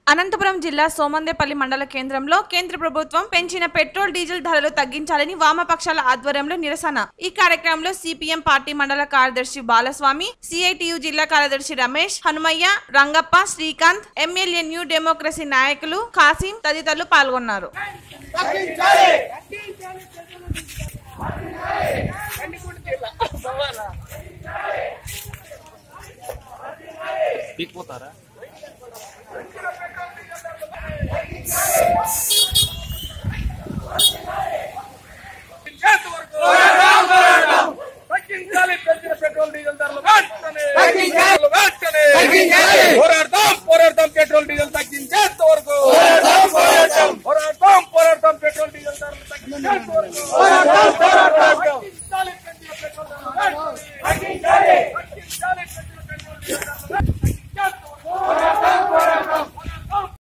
అనంతపురం జిల్లా సోమందేపల్లి మండల కేంద్రంలో కేంద్ర ప్రభుత్వం పెంచిన పెట్రోల్ డీజిల్ ధరలు తగ్గించాలని వామపక్షాల ఆధ్వర్యంలో నిరసన ఈ కార్యక్రమంలో సిపిఎం పార్టీ మండల కార్యదర్శి బాలస్వామి సిఐటియు జిల్లా కార్యదర్శి Ramesh Hanumaiah Rangappa Srikanth MLA New Democracy నాయకులు కాసిం తదితరులు పాల్గొన్నారు పీక్పోతారా తగ్గించాలి పెంచిన పెట్రోల్ డీజిల్ ధరలు వెంటనే వెంటనే పోరాడతాం పోరాడతాం పెట్రోల్ డీజిల్ తగ్గించేంత వరకు పోరాడతాం పోరాడతాం పెట్రోల్ డీజిల్ ధరలు తగ్గించేంత వరకు